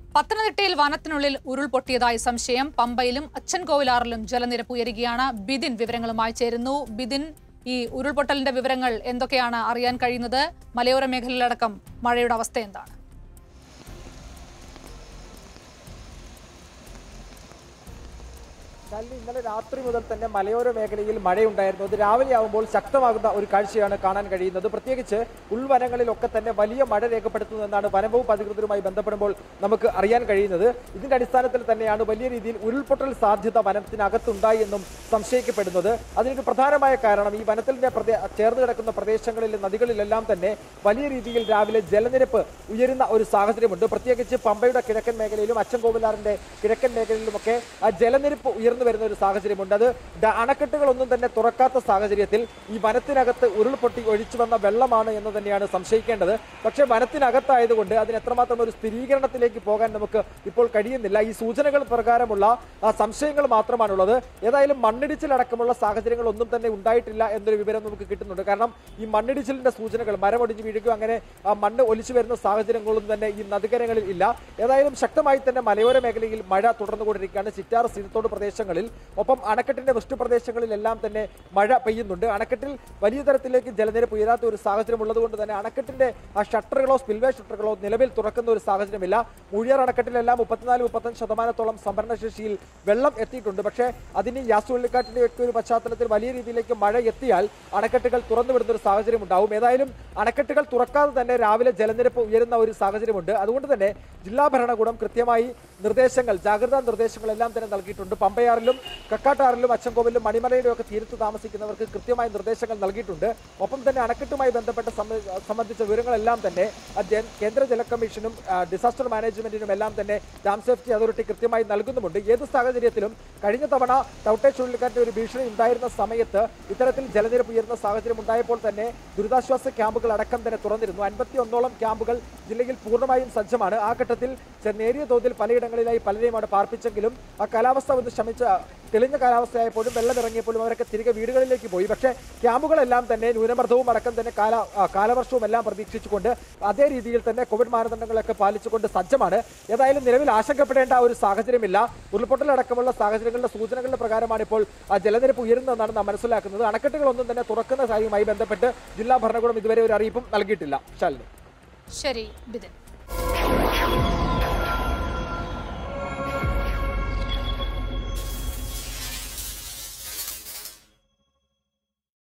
പത്തനംതിട്ടയിൽ വനത്തിനുള്ളിൽ ഉരുൾപൊട്ടിയതായി സംശയം പമ്പയിലും അച്ചൻകോവിലാറിലും ജലനിരപ്പ് ഉയരുകയാണ് ബിദിൻ വിവരങ്ങളുമായി ചേരുന്നു ബിദിൻ ഈ ഉരുൾപൊട്ടലിന്റെ വിവരങ്ങൾ എന്തൊക്കെയാണ് അറിയാൻ കഴിയുന്നത് മലയോര മേഖലയിലടക്കം മഴയുടെ അവസ്ഥ എന്താണ് ശാലിനി ഇന്നലെ രാത്രി മുതൽ തന്നെ മലയോര മേഖലയിൽ മഴയുണ്ടായിരുന്നു അത് രാവിലെ ആകുമ്പോൾ ശക്തമാകുന്ന ഒരു കാഴ്ചയാണ് കാണാൻ കഴിയുന്നത് പ്രത്യേകിച്ച് ഉൾവനങ്ങളിലൊക്കെ തന്നെ വലിയ മഴ രേഖപ്പെടുത്തുന്നതെന്നാണ് വനംവകുപ്പ് അധികൃതരുമായി ബന്ധപ്പെടുമ്പോൾ നമുക്ക് അറിയാൻ കഴിയുന്നത് ഇതിന്റെ അടിസ്ഥാനത്തിൽ തന്നെയാണ് വലിയ രീതിയിൽ ഉരുൾപൊട്ടൽ സാധ്യത വനത്തിനകത്തുണ്ടായി എന്നും സംശയിക്കപ്പെടുന്നത് അതിനൊരു പ്രധാനമായ കാരണം ഈ വനത്തിന്റെ പ്രദേ ചേർന്ന് കിടക്കുന്ന പ്രദേശങ്ങളിൽ നദികളിലെല്ലാം തന്നെ വലിയ രീതിയിൽ രാവിലെ ജലനിരപ്പ് ഉയരുന്ന ഒരു സാഹചര്യമുണ്ട് പ്രത്യേകിച്ച് പമ്പയുടെ കിഴക്കൻ മേഖലയിലും അച്ചൻകോവിലാറിന്റെ കിഴക്കൻ മേഖലയിലുമൊക്കെ ആ ജലനിരപ്പ് ഉയർന്നു വരുന്ന ഒരു സാഹചര്യമുണ്ട് അത് ഡ- അണക്കെട്ടുകളൊന്നും തന്നെ തുറക്കാത്ത സാഹചര്യത്തിൽ ഈ വനത്തിനകത്ത് ഉരുൾപൊട്ടി ഒഴിച്ചു വന്ന വെള്ളമാണ് എന്ന് തന്നെയാണ് സംശയിക്കേണ്ടത് പക്ഷേ വനത്തിനകത്തായതുകൊണ്ട് അതിന് എത്രമാത്രം ഒരു സ്ഥിരീകരണത്തിലേക്ക് പോകാൻ നമുക്ക് ഇപ്പോൾ കഴിയുന്നില്ല ഈ സൂചനകൾ പ്രകാരമുള്ള ആ, സംശയങ്ങൾ മാത്രമാണുള്ളത് ഏതായാലും മണ്ണിടിച്ചിലടക്കമുള്ള സാഹചര്യങ്ങളൊന്നും തന്നെ ഉണ്ടായിട്ടില്ല എന്നൊരു വിവരം നമുക്ക് കിട്ടുന്നുണ്ട് കാരണം ഈ മണ്ണിടിച്ചിലിന്റെ സൂചനകൾ മരമൊടിഞ്ഞ് വീഴുകയോ അങ്ങനെ ആ, മണ്ണ് ഒലിച്ചു വരുന്ന സാഹചര്യങ്ങളൊന്നും തന്നെ ഈ നദികരങ്ങളിൽ ഇല്ല ഏതായാലും ശക്തമായി തന്നെ മലയോര മേഖലയിൽ മഴ തുടർന്നുകൊണ്ടിരിക്കുകയാണ് ചിറ്റാർ സീനത്തോട് പ്രദേശങ്ങളിൽ ഒപ്പം അണക്കെട്ടിന്റെ വൃഷ്ടിപ്രദേശങ്ങളിലെല്ലാം തന്നെ മഴ പെയ്യുന്നുണ്ട് അണക്കെട്ടിൽ വലിയ തരത്തിലേക്ക് ജലനിരപ്പ് ഉയരാത്ത ഒരു സാഹചര്യം ഉള്ളതുകൊണ്ട് തന്നെ അണക്കെട്ടിന്റെ ആ ഷട്ടറുകളോ സ്പിൽവേ ഷട്ടറുകളോ നിലവിൽ തുറക്കുന്ന ഒരു സാഹചര്യമില്ല മൂഴിയാർ അണക്കെട്ടിലെല്ലാം മുപ്പത്തിനാല് മുപ്പത്തഞ്ച് ശതമാനത്തോളം സംഭരണശേഷിയിൽ വെള്ളം എത്തിയിട്ടുണ്ട് പക്ഷേ അതിന് യാസ് ചുഴലിക്കാറ്റിന്റെ ഒക്കെ ഒരു പശ്ചാത്തലത്തിൽ വലിയ രീതിയിലേക്ക് മഴ എത്തിയാൽ അണക്കെട്ടുകൾ തുറന്നു വിടുന്ന ഒരു സാഹചര്യം ഉണ്ടാവും ഏതായാലും അണക്കെട്ടുകൾ തുറക്കാതെ തന്നെ രാവിലെ ജലനിരപ്പ് ഉയരുന്ന ഒരു സാഹചര്യമുണ്ട് അതുകൊണ്ട് തന്നെ ജില്ലാ ഭരണകൂടം കൃത്യമായി നിർദ്ദേശങ്ങൾ ജാഗ്രതാ നിർദ്ദേശങ്ങളെല്ലാം തന്നെ നൽകിയിട്ടുണ്ട് പമ്പയാറിലും കക്കാട്ടാറിലും അച്ചൻകോവിലും മണിമലയിലും ഒക്കെ തീരത്ത് താമസിക്കുന്നവർക്ക് കൃത്യമായ നിർദ്ദേശങ്ങൾ നൽകിയിട്ടുണ്ട് ഒപ്പം തന്നെ അണക്കെട്ടുമായി ബന്ധപ്പെട്ട സംബ- സംബന്ധിച്ച വിവരങ്ങളെല്ലാം തന്നെ ആ ജൻ- കേന്ദ്ര ജല കമ്മീഷനും ആ, ഡിസാസ്റ്റർ മാനേജ്മെന്റിനും എല്ലാം തന്നെ ഡാം സേഫ്റ്റി അതോറിറ്റി കൃത്യമായി നൽകുന്നുമുണ്ട് ഏത് സാഹചര്യത്തിലും കഴിഞ്ഞ തവണ ടൗട്ടെ ചുഴലിക്കാറ്റിന്റെ ഒരു ഭീഷണി ഉണ്ടായിരുന്ന സമയത്ത് ഇത്തരത്തിൽ ജലനിരപ്പ് ഉയർന്ന സാഹചര്യം ഉണ്ടായപ്പോൾ തന്നെ ദുരിതാശ്വാസ ക്യാമ്പുകൾ അടക്കം തന്നെ തുറന്നിരുന്നു അൻപത്തി ഒന്നോളം ക്യാമ്പുകൾ ജില്ലയിൽ പൂർണ്ണമായും സജ്ജമാണ് ആ ഘട്ടത്തിൽ ചെ- നേരിയ തോതിൽ പലയിടങ്ങളിലായി പലരെയും അവിടെ പാർപ്പിച്ചെങ്കിലും ആ കാലാവസ്ഥ ഒന്ന് ശമിച്ച തെളിഞ്ഞ കാലാവസ്ഥയായപ്പോഴും വെള്ളം ഇറങ്ങിയപ്പോഴും അവരൊക്കെ തിരികെ വീടുകളിലേക്ക് പോയി പക്ഷേ ക്യാമ്പുകളെല്ലാം തന്നെ ന്യൂനമർദ്ദവും അടക്കം തന്നെ കാല ആ, കാലവർഷവും എല്ലാം പ്രതീക്ഷിച്ചുകൊണ്ട് അതേ രീതിയിൽ തന്നെ കോവിഡ് മാനദണ്ഡങ്ങളൊക്കെ പാലിച്ചുകൊണ്ട് സജ്ജമാണ് ഏതായാലും നിലവിൽ ആശങ്കപ്പെടേണ്ട ഒരു സാഹചര്യമില്ല ഉരുൾപൊട്ടലടക്കമുള്ള സാഹചര്യങ്ങളുടെ സൂചനകളുടെ പ്രകാരമാണ് ഇപ്പോൾ ആ ജലനിരപ്പ് ഉയരുന്നതെന്നാണ് നാം മനസ്സിലാക്കുന്നത് അണക്കെട്ടുകളൊന്നും തന്നെ തുറക്കുന്ന കാര്യവുമായി ബന്ധപ്പെട്ട് ജില്ലാ ഭരണകൂടം ഇതുവരെ ഒരു അറിയിപ്പും നൽകിയിട്ടില്ല ശാലിനി ശരി ബിദിൻ